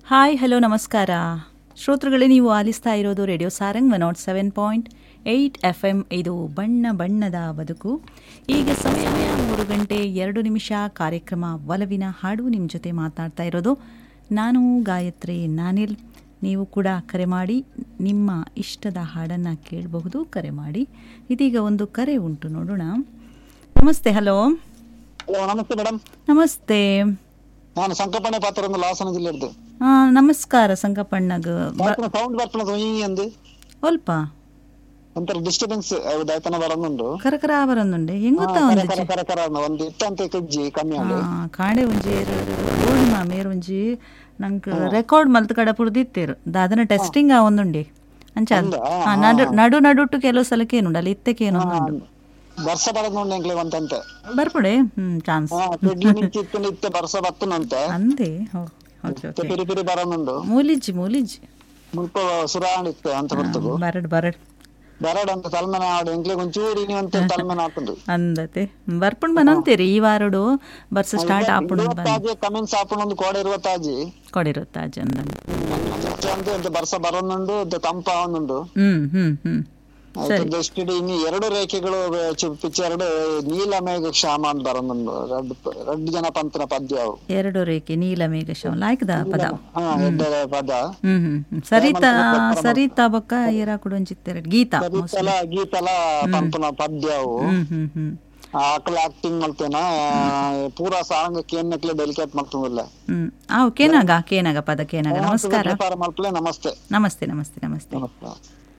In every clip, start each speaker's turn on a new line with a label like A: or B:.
A: Hi hello ನಮಸ್ಕಾರ ಶ್ರೋತೃಗಳೇ ನೀವು ಆಲಿಸ್ತಾ ಇರೋದು radio Sarang one nought seven point eight F M ಇದು ಬಣ್ಣ ಬಣ್ಣದ ಬದುಕು ಈಗ ಸಮಯ ಮೂರು ಗಂಟೆ ಎರಡು ನಿಮಿಷ ಕಾರ್ಯಕ್ರಮ ಒಲವಿನ ಹಾಡು ನಿಮ್ಮ ಜೊತೆ ಮಾತಾಡ್ತಾ ಇರೋದು ನಾನು ಗಾಯತ್ರಿ ನಾನಿಲ್ ನೀವು ಕೂಡ ಕರೆ ಮಾಡಿ ನಿಮ್ಮ ಇಷ್ಟದ ಹಾಡನ್ನು ಕೇಳಬಹುದು ಕರೆ ಮಾಡಿ ಇದೀಗ ಒಂದು ಕರೆ ಉಂಟು ನೋಡೋಣ ನಮಸ್ತೆ ಹಲೋ
B: ಹಲೋ ನಮಸ್ತೆ ಮೇಡಮ್
A: ನಮಸ್ತೆ
B: ನಾನು ಸಂಕಪಣೆ ಪಾತ್ರ ಹಾಸನ ಜಿಲ್ಲೆಯದ್ದು
A: ಆ, ನಮಸ್ಕಾರ ಸಂಕಪ್ಪಣ್ಣಗ ಬ-
B: ಸೌಂಡ್ ಬರ್ತದೆ ಈ ಅಂದು
A: ಸ್ವಲ್ಪ
B: ಒಂಥರ ಡಿಸ್ಟರ್ಬೆನ್ಸ್ ದೈತನ ಬರೋದುಂಡು
A: ಕರಕರ ಬರೊಂದುಂಡೆ ಹೆಂಗ್ ಗೊತ್ತಾ
B: ಕರ
A: ಒಂದು
B: ಕರ ಕರ ಕರ ಅನ್ನೋ ಒಂದು ಇಟ್ಟಂತೆ ಕಜ್ಜಿ ಕಮ್ಮಿ ಆಗಿ
A: ಕಾಡೆ ಒಂಜಿ ಗೋಡಿಮ ಮೇರೊಂಜಿ ನಂಕ್ ರೆಕಾರ್ಡ್ ಮಲ್ತ್ ಕಡೆ ಪುರ್ದಿತ್ತೇರು ದಾದನ ಟೆಸ್ಟಿಂಗ್ ಆ ಒಂದುಂಡಿ ಅಂಚ ಅದು.
B: ಹೌದಾ?
A: ಆ, ನಡು ನಡು ನಡುಟ್ಟು ಕೆಲವು ಸಲಕ್ಕೆ ಏನುಂಡು ಅಲ್ಲಿ ಇತ್ತಕ್ಕೆ ಏನೊಂದುಂಡು
B: ಬರ್ಸ ಬರೋದು ನೋಡಿ ಎಂಕ್ಲೆ ಒಂತಂತೆ
A: ಬರ್ಪುಡೆ ಹ್ಮ್ ಚಾನ್ಸ್
B: ಹಾ ಕಡ್ಲಿ ನಿಂತು ಇತ್ತು ಇತ್ತೆ ಬರ್ಸ ಬತ್ತನಂತೆ
A: ಅಂದೆ ಓಕೆ ಓಕೆ
B: ಪಿರಿ ಪಿರಿ ಬರೋನುಂಡು
A: ಮೂಲಿಜ್ಜಿ ಮೂಲಿಜ್ಜಿ
B: ಮುಲ್ಪ ಸುರಾಣಿತ್ತು ಅಂತ ಬರ್ತದು
A: ಬರಡ್ ಬರಡ್
B: ಬರಡ್ ಅಂತ ತಲ್ಮೆನ ಆಡು ಎಂಕ್ಲೆ ಒಂಚೂರು ನೀವಂತ ತಲ್ಮೆನ ಹಾಕುದು
A: ಅಂದತೆ ಬರ್ಪುಂಡ್ ಬನಂತೀರಿ ಈ ವಾರಡು ಬರ್ಸ ಸ್ಟಾರ್ಟ್ ಆಪುಂಡು ಬಂದು
B: ಇರುವತ್ತಾಜಿ ಕಮೆಂಟ್ಸ್ ಹಾಕೊಂಡು ಒಂದು ಕೋಡೆ ಇರುವತ್ತಾಜಿ
A: ಕೊಡಿರುತ್ತೆ ಆ ಜನ್ದಲ್ಲಿ
B: ಅಂತ ಎಂತ ಬರ್ಸ ಬರೋನುಂಡು ಎಂತ ತಂಪ ಅವನುಂಡು
A: ಹ್ಮ್ ಹ್ಮ್ ಹ್ಮ್
B: ಎಷ್ಟು ಇನ್ನು ಎರಡು ರೇಖೆಗಳು ಪಿಕ್ಚರ್ ನೀಲಮೇಘ ಕ್ಷಾಮ ಅಂತ ಬರೋದು ರೆಡ್ ರೆಡ್ ಜನ ಪಂತನ ಪದ್ಯ ಅವು
A: ಎರಡು ರೇಖೆ ನೀಲ ಮೇಘಶವ ಲಾಯ್ಕದ ಪದ
B: ಹಾ ಎಡ್ಡೆ ಪದ
A: ಹ್ಮ್ ಹ್ಮ್ ಹ್ಮ್. ಸರಿತಾ ಸರಿತಾ ಬೊಕ್ಕ ಏರ ಕುಡೊಂಚಿತ್ತೆರಡು ಗೀತಾ
B: ಗೀತಲ ಗೀತಲ ಪಂಪನ ಪದ್ಯ ಅವು
A: ಹ್ಮ್ ಹ್ಮ್ ಹ್ಮ್
B: ಆಕಲ ಆಕ್ಟಿಂಗ್ ಮಾಡ್ತೇನ ಪೂರಾ ಸಾಂಗ್ ಕೇನ್ನಕ್ಲೆ ಡೆಲಿಕೇಟ್ ಮಾಡ್ತಿಲ್ಲ
A: ಹ್ಮ್ ಆವ್ ಕೇನಾಗ ಕೇನಾಗ ಪದ ಕೇನಾಗ ನಮಸ್ಕಾರ
B: ಮಲ್ಪಲೆ ನಮಸ್ತೆ
A: ನಮಸ್ತೆ ನಮಸ್ತೆ ನಮಸ್ತೆ
B: ನಮಸ್ಕಾರ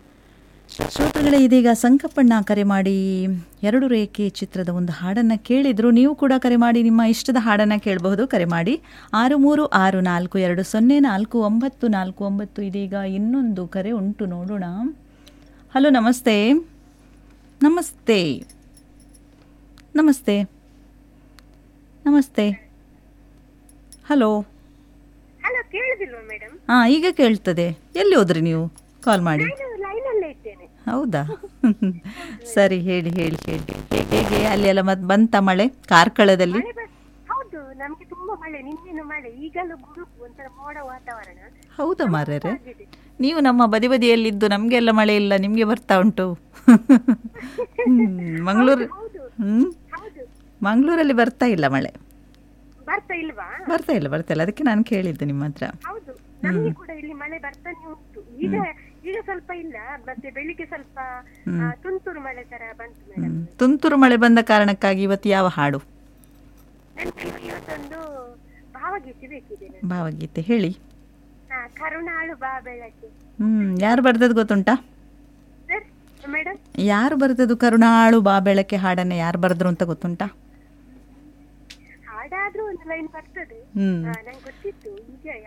A: ಶ್ರೋತೃಗಳೇ ಇದೀಗ ಸಂಕಪ್ಪಣ್ಣ ಕರೆ ಮಾಡಿ ಎರಡು ರೇಖೆ ಚಿತ್ರದ ಒಂದು ಹಾಡನ್ನು ಕೇಳಿದ್ರು ನೀವು ಕೂಡ ಕರೆ ಮಾಡಿ ನಿಮ್ಮ ಇಷ್ಟದ ಹಾಡನ್ನು ಕೇಳಬಹುದು ಕರೆ ಮಾಡಿ ಆರು ಮೂರು ಆರು ನಾಲ್ಕು ಎರಡು ಸೊನ್ನೆ ನಾಲ್ಕು ಒಂಬತ್ತು ನಾಲ್ಕು ಒಂಬತ್ತು ಇದೀಗ ಇನ್ನೊಂದು ಕರೆ ಉಂಟು ನೋಡೋಣ ಹಲೋ ನಮಸ್ತೆ ನಮಸ್ತೆ ನಮಸ್ತೆ ನಮಸ್ತೆ ಹಲೋ
C: ಹಲೋ ಕೇಳುದಿಲ್ವಾ ಮೇಡಮ್
A: ಹಾಂ ಈಗ ಕೇಳ್ತದೆ ಎಲ್ಲಿ ಹೋದ್ರಿ ನೀವು ಕಾಲ್ ಮಾಡಿ
C: ನಾನು ಲೈನಲ್ಲೇ ಇದ್ದೇನೆ
A: ಹೌದಾ ಸರಿ ಹೇಳಿ ಹೇಳಿ ಹೇಳಿ ಹೇಗೆ ಅಲ್ಲಿ ಎಲ್ಲ ಮತ್ತೆ ಬಂತ ಮಳೆ ಕಾರ್ಕಳದಲ್ಲಿ
C: ಮಳೆ ಬರ್- ಹೌದು ನಮ್ಗೆ ತುಂಬಾ ಮಳೆ ನಿನ್ನೆನು ಮಳೆ ಈಗಲೂ ಗುಡುಗು ಒಂಥರ ಮೋಡ ವಾತಾವರಣ
A: ಹೌದಾ ಮಾರ್ಯಾರೆ
C: ಆಗಿದೆ.
A: ನೀವು ನಮ್ಮ ಬದಿ ಬದಿಯಲ್ಲಿದ್ದು ನಮಗೆಲ್ಲ ಮಳೆ ಇಲ್ಲ ನಿಮಗೆ ಬರ್ತಾ ಉಂಟು ಮಂಗಳೂರು
C: ಹೌದು
A: ಹ್ಮ್
C: ಹೌದು
A: ಮಂಗಳೂರಲ್ಲಿ ಬರ್ತಾ ಇಲ್ಲ ಮಳೆ
C: ಬರ್ತಾ ಇಲ್ವಾ
A: ಬರ್ತಾ ಇಲ್ಲ ಬರ್ತಾ ಇಲ್ಲ ಅದಕ್ಕೆ ನಾನು ಕೇಳಿದ್ದೆ ನಿಮ್ಮ ಹತ್ರ
C: ಹೌದು ನಮ್ಗೆ ಕೂಡ ಇಲ್ಲಿ ಮಳೆ ಬರ್ತಾನೆ ಉಂಟು ಈಗ ಈಗ ಸ್ವಲ್ಪ ಇಲ್ಲ ಮತ್ತೆ ಬೆಳಿಗ್ಗೆ ಸ್ವಲ್ಪ ಆ, ತುಂತುರು ಮಳೆ ತರ ಬಂತು ಮೇಡಮ್
A: ಹ್ಮ್. ತುಂತುರು ಮಳೆ ಬಂದ ಕಾರಣಕ್ಕಾಗಿ ಇವತ್ತು ಯಾವ ಹಾಡು
C: ನನ್ಗೆ ಇವತ್ತೊಂದು ಭಾವಗೀತೆ ಬೇಕಿದೆ ನನಗೆ.
A: ಭಾವಗೀತೆ ಹೇಳಿ
C: ಹಾ ಕರುಣಾಳು ಬಾ ಬೆಳಗ್ಗೆ
A: ಹ್ಮ್ ಯಾರು ಬರ್ದದ್ದು ಗೊತ್ತುಂಟಾ
C: ಸರ್ ಮೇಡಮ್
A: ಯಾರು ಬರ್ದದ್ದು ಕರುಣಾಳು ಬಾ ಬೆಳಕೆ ಹಾಡನ್ನ ಯಾರು ಬರೆದ್ರು ಅಂತ ಗೊತ್ತುಂಟಾ
C: ಹಾಡಾದ್ರೂ ಒಂದು ಲೈನ್ ಬರ್ತದೆ
A: ಹ್ಮ್
C: ನಂಗೆ ಗೊತ್ತಿತ್ತು ಈಗ